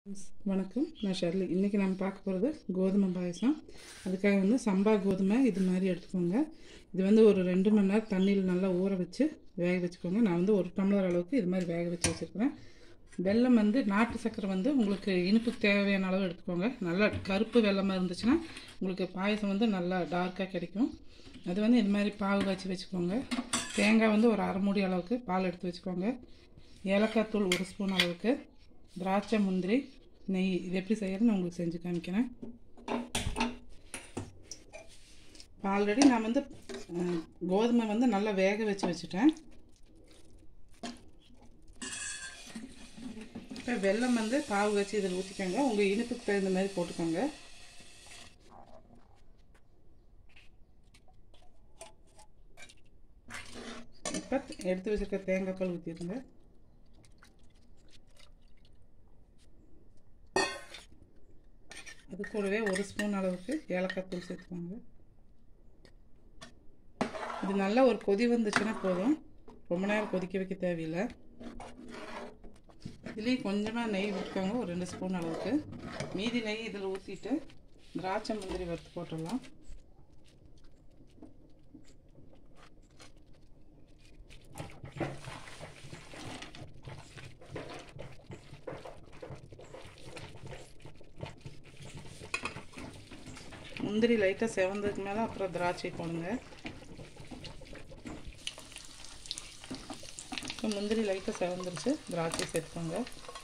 வணக்கம் நான் ஷர்லி இன்றைக்கி நம்ம பார்க்க போகிறது கோதுமை பாயசம் அதுக்காக வந்து சம்பா கோதுமை இது மாதிரி எடுத்துக்கோங்க இது வந்து ஒரு ரெண்டு மணி நேரம் தண்ணியில் நல்லா ஊற வச்சு வேக வச்சுக்கோங்க நான் வந்து ஒரு டம்ளர் அளவுக்கு இது மாதிரி வேக வச்சு வச்சுருக்கிறேன் வெல்லம் வந்து நாட்டு சர்க்கரை வந்து உங்களுக்கு இனிப்புக்கு தேவையான அளவு எடுத்துக்கோங்க நல்லா கருப்பு வெல்லமாக இருந்துச்சுன்னா உங்களுக்கு பாயசம் வந்து நல்லா டார்க்காக கிடைக்கும் அது வந்து இது மாதிரி பாவு காய்ச்சி வச்சுக்கோங்க தேங்காய் வந்து ஒரு அரை மூடி அளவுக்கு பால் எடுத்து வச்சுக்கோங்க ஏலக்காய் தூள் ஒரு ஸ்பூன் அளவுக்கு திராட்சை முந்திரி நெய் இது எப்படி செய்யறதுன்னு நான் உங்களுக்கு செஞ்சு காமிக்கிறேன் ஆல்ரெடி நான் வந்து அஹ், கோதுமை வந்து நல்லா வேக வச்சு வச்சுட்டேன் இப்போ வெல்லம் வந்து பாவு வச்சு இதில் ஊற்றிக்கோங்க உங்கள் இனிப்புக்கு தகுந்த மாதிரி போட்டுக்கோங்க இப்போ எடுத்து வச்சுருக்க தேங்காய் பால் ஊற்றிடுங்க அது கூடவே ஒரு ஸ்பூன் அளவுக்கு ஏலக்காய் தூள் சேர்த்துக்கோங்க இது நல்லா ஒரு கொதி வந்துச்சுன்னா போதும் ரொம்ப நேரம் கொதிக்க வைக்க தேவையில்லை இதுலேயும் கொஞ்சமாக நெய் விட்டுக்கோங்க ஒரு ரெண்டு ஸ்பூன் அளவுக்கு மீதி நெய் இதில் ஊற்றிட்டு திராட்சை முந்திரி வறுத்து போட்டுடலாம் முந்திரி லைட்டாக செவந்ததுக்கு மேலே அப்புறம் திராட்சை போடுங்க இப்போ முந்திரி லைட்டாக செவந்துருச்சு திராட்சை சேர்த்துக்கோங்க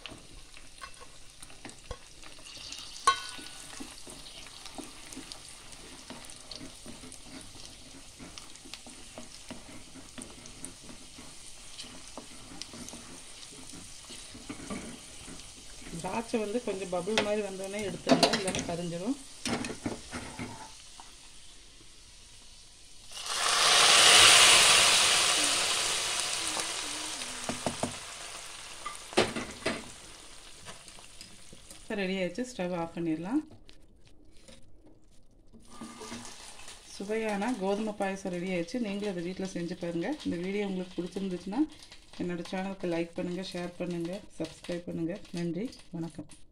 திராட்சை வந்து கொஞ்சம் பபுள் மாதிரி வந்தோடனே எடுத்துருங்க இல்லைன்னா கரிஞ்சிடும் இப்போ ரெடி ஆயிடுச்சு ஸ்டவ் ஆஃப் பண்ணிடலாம் சுவையான கோதுமை பாயசம் ரெடி ஆயிடுச்சு நீங்களும் அதை வீட்டில் செஞ்சு பாருங்கள் இந்த வீடியோ உங்களுக்கு பிடிச்சிருந்துச்சுன்னா என்னோடய சேனலுக்கு லைக் பண்ணுங்கள் ஷேர் பண்ணுங்கள் சப்ஸ்கிரைப் பண்ணுங்கள் நன்றி வணக்கம்